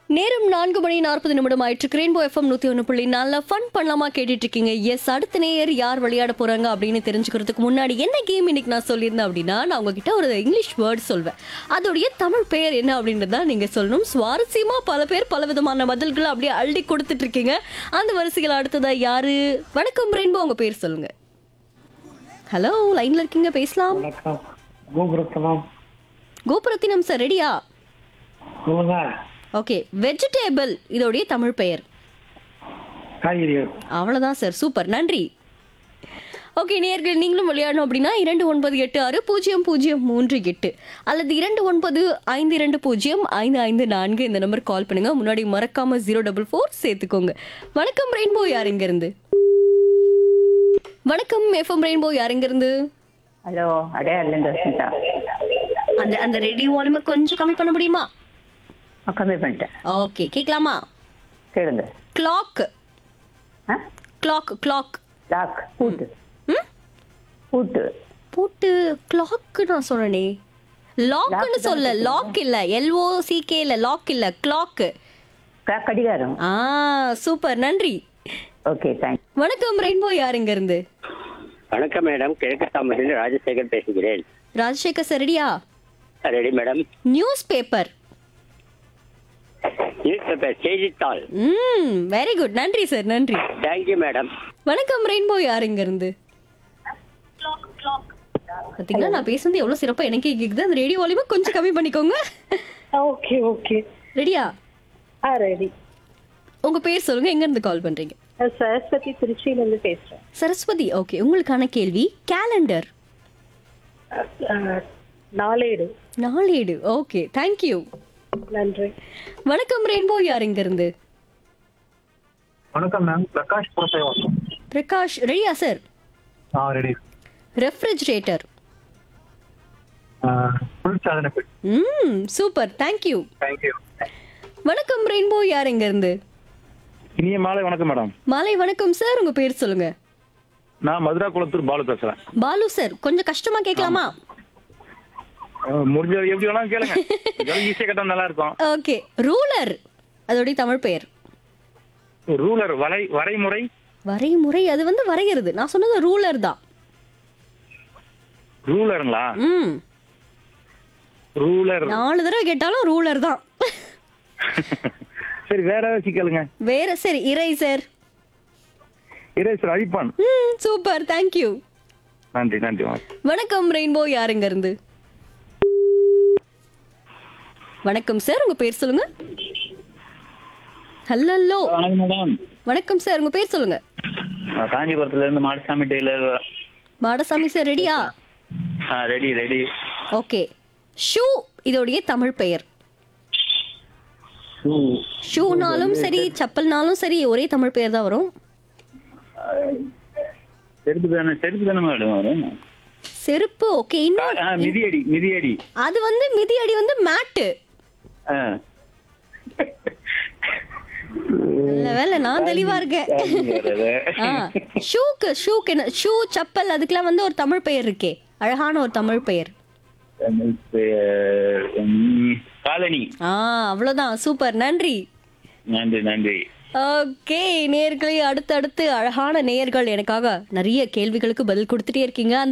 நேரம் நான்கு மணி நாற்பது நிமிடம் ஆயிட்டு ரெயின்போ எஃப்எம் நூத்தி ஒன்று புள்ளி நாலுல ஃபன் பண்ணலாமா கேட்டுட்டு இருக்கீங்க எஸ் அடுத்த நேயர் யார் விளையாட போறாங்க அப்படின்னு தெரிஞ்சுக்கிறதுக்கு முன்னாடி என்ன கேம் இன்னைக்கு நான் சொல்லியிருந்தேன் அப்படின்னா நான் உங்ககிட்ட ஒரு இங்கிலீஷ் வேர்ட் சொல்வேன் அதோடைய தமிழ் பெயர் என்ன அப்படின்றத நீங்க சொல்லணும் சுவாரஸ்யமா பல பேர் பல விதமான பதில்களை அப்படியே அள்ளி கொடுத்துட்டு இருக்கீங்க அந்த வரிசைகள் அடுத்ததா யாரு வணக்கம் ரெயின்போ உங்க பேர் சொல்லுங்க ஹலோ லைன்ல இருக்கீங்க பேசலாம் வணக்கம் கோபுரத்தனம் கோபுரத்தினம் சார் ரெடியா சொல்லுங்க ஓகே வெஜிடேபிள் இதோடைய தமிழ் பெயர் காய்கறிகள் அவ்வளோதான் சார் சூப்பர் நன்றி ஓகே நேர்கள் நீங்களும் விளையாடணும் அப்படின்னா இரண்டு ஒன்பது எட்டு ஆறு பூஜ்ஜியம் பூஜ்ஜியம் மூன்று எட்டு அல்லது இரண்டு ஒன்பது ஐந்து இரண்டு பூஜ்ஜியம் ஐந்து ஐந்து நான்கு இந்த நம்பர் கால் பண்ணுங்க முன்னாடி மறக்காம ஜீரோ டபுள் ஃபோர் சேர்த்துக்கோங்க வணக்கம் ரெயின்போ யார் இங்க இருந்து வணக்கம் எஃப்எம் ரெயின்போ யார் இங்க இருந்து ஹலோ அடையாறுலேருந்து வசந்தா அந்த அந்த ரெடி வால்யூமை கொஞ்சம் கம்மி பண்ண முடியுமா நான் கம்மி பண்ணிட்டேன் ஓகே கேட்கலாமா கேளுங்க கிளாக் ஆ கிளாக் கிளாக் லாக் பூட்டு ம் பூட்டு பூட்டு கிளாக் நான் சொன்னனே லாக்னு சொல்ல லாக் இல்ல எல்ஓ சிகே இல்ல லாக் இல்ல கிளாக் க- கடிகாரம் ஆ சூப்பர் நன்றி ஓகே தேங்க்ஸ் வணக்கம் ரெயின்போ யார் இங்க இருந்து வணக்கம் மேடம் கிழக்கு தாமரையில் ராஜசேகர் பேசுகிறேன் ராஜசேகர் சரிடியா ready madam newspaper newspaper செய்தித்தாள் ம் வெரி குட் நன்றி சார் நன்றி தேங்க்யூ மேடம் வணக்கம் ரெயின்போ யார் இங்க இருந்து பாத்தீங்களா நான் பேசுறது எவ்வளவு சிறப்பா எனக்கே கேக்குது அந்த ரேடியோ வால்யூமை கொஞ்சம் கம்மி பண்ணிக்கோங்க ஓகே ஓகே ரெடியா ஆ ரெடி உங்க பேர் சொல்லுங்க எங்க இருந்து கால் பண்றீங்க சரஸ்வதி திருச்சியில இருந்து பேசுறேன் சரஸ்வதி ஓகே உங்களுக்கான கேள்வி கேலண்டர் அஹ், நாளேடு நாளேடு ஓகே தேங்க்யூ நன்றி வணக்கம் ரெயின்போ யார் இங்க இருந்து வணக்கம் மேம் பிரகாஷ் புரசேவன் பிரகாஷ் ரெடியா சார் ஆ ரெடி ரெஃப்ரிஜரேட்டர் குளிர்சாதன பெட்டி ம் சூப்பர் தேங்க்யூ தேங்க்யூ வணக்கம் ரெயின்போ யார் இங்க இருந்து இனிய மாலை வணக்கம் மேடம் மாலை வணக்கம் சார் உங்க பேர் சொல்லுங்க நான் மதுரா குளத்தூர் பாலு பேசுறேன் பாலு சார் கொஞ்சம் கஷ்டமா கேட்கலாமா அஹ், முடிஞ்சது எப்படி வேணாலும் கேளுங்க ஈஸியா கேட்டா நல்லா இருக்கும் ஓகே ரூலர் அதோடைய தமிழ் பெயர் ரூலர் வரை வரைமுறை வரைமுறை அது வந்து வரைகிறது நான் சொன்னது ரூலர் தான் ரூலருங்களா ம் ரூலர் நாலு தடவை கேட்டாலும் ரூலர் தான் சரி வேற ஏதாச்சும் கேளுங்க வேற சரி இறைசர் இரேசர் அழிப்பான் ம் சூப்பர் தேங்க்யூ நன்றி நன்றி வணக்கம் வணக்கம் ரெயின்போ யாருங்க இருந்து வணக்கம் சார் உங்க பேர் சொல்லுங்க ஹலோ வணக்கம் மேடம் வணக்கம் சார் உங்க பேர் சொல்லுங்க நான் காஞ்சிபுரத்துல இருந்து மாடசாமி டெய்லர் மாடசாமி சார் ரெடியா ரெடி ரெடி ஓகே ஷூ இதோடைய தமிழ் பெயர் ஷூனாலும் சரி செப்பல்னாலும் சரி ஒரே தமிழ் பெயர் தான் வரும் செருப்பு தானே செருப்பு தானே மேடம் வரும் செருப்பு ஓகே இன்னும் ஆ, மிதியடி மிதியடி அது வந்து மிதியடி வந்து மேட்டு ஆ. நல்ல வேலை நான் தெளிவா இருக்கேன் ஆ, ஷூக்கு ஷூக்கு என்ன ஷூ செப்பல் அதுக்கெல்லாம் வந்து ஒரு தமிழ் பெயர் இருக்கே அழகான ஒரு தமிழ் பெயர் தமிழ் பெயர், ம், காலனி ஆ அவ்வளவுதான் சூப்பர் நன்றி நன்றி நன்றி ஓகே நேயர்களே அடுத்தடுத்து அழகான நேயர்கள் எனக்காக நிறைய கேள்விகளுக்கு பதில் கொடுத்துட்டே இருக்கீங்க அந்த